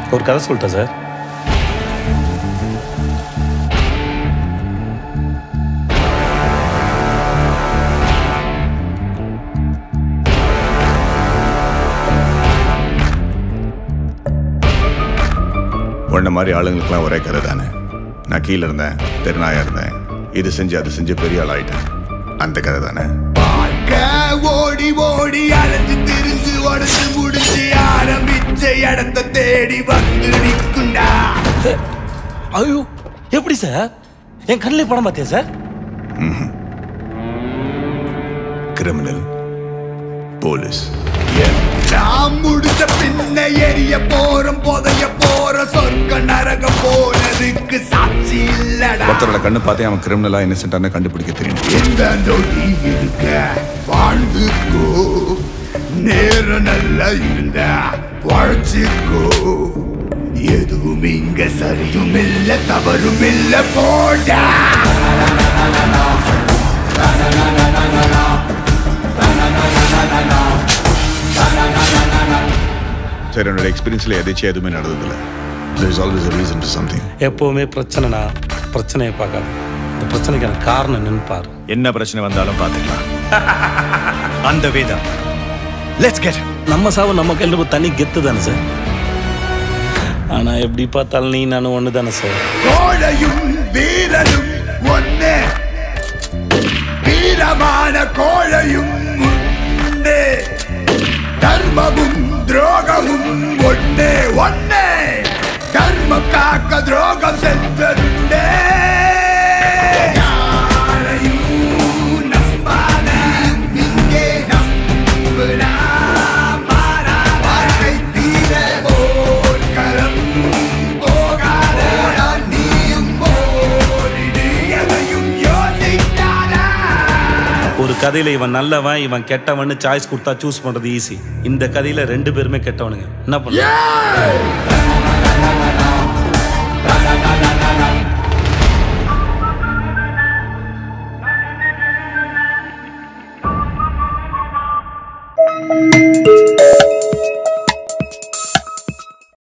ஒரு கதை சொல்லிட்டேன் சார் உன்ன மாதிரி ஆளுங்களுக்குலாம் ஒரே கதை தானே நான் கீழே இருந்தேன் தெருநாயா இருந்தேன் இது செஞ்சு அது செஞ்சு பெரிய ஆள் ஆயிட்டேன் அந்த கதை தானே ஓடி ஓடி அலைஞ்சு திரிஞ்சு உடச்சு முடிச்சு ஆரம்பிச்ச இடத்த தேடி வந்து நிற்குண்டா ஐயோ எப்படி சார் என் கண்ணிலே படம் பார்த்தியா சார் கிரிமினல் போலீஸ் நாம் முடிச்ச பின்ன எரிய போறோம் புதைய போற சொர்க்க நரகம் போனதுக்கு சாட்சி இல்லடா ஒருத்தரோட கண்ணு பார்த்தே அவன் கிரிமினலா இன்னசென்டான கண்டுபிடிக்க தெரியும் எந்த நொடி இருக்க வாழ்ந்துக்கோ நேரம் நல்லா இருந்தா வாழ்ச்சிக்கோ எதுவும் இங்க சரியும் இல்ல தவறும் இல்ல போடா சரி என்னோட எக்ஸ்பீரியன்ஸ்ல எதாச்சும் எதுவுமே நடந்ததில்ல there is always a reason to something எப்போவுமே பிரச்சனைனா பிரச்சனையை பார்க்காது இந்த பிரச்சனைக்கான காரணம் என்னன்னு பாரு என்ன பிரச்சனை வந்தாலும் பார்த்துக்கலாம் அந்த வேதா லெட்ஸ் கெட் நம்ம சாவு நம்ம கையில் ஒரு தனி கெத்து தானே சார் ஆனா எப்படி பார்த்தாலும் நீ நானும் ஒன்று தானே சார் கோழையும் வீரனும் ஒன்னே வீரமான கோழையும் உண்டே தர்மமும் துரோகமும் ஒன்னே ஒன்னே தர்மம் காக்க துரோகம் சென்றதுண்டே யாரையும் நம்பாத இங்கே நம்புடா மாறா வாழ்க்கை தீர போர்க்களம் போகாத நீயும் போரிடு எதையும் யோசிக்காத ஒரு கதையில இவன் நல்லவன் இவன் கெட்டவன்னு சாய்ஸ் கொடுத்தா சூஸ் பண்றது ஈஸி இந்த கதையில ரெண்டு பேருமே கெட்டவனுங்க என்ன பண்ண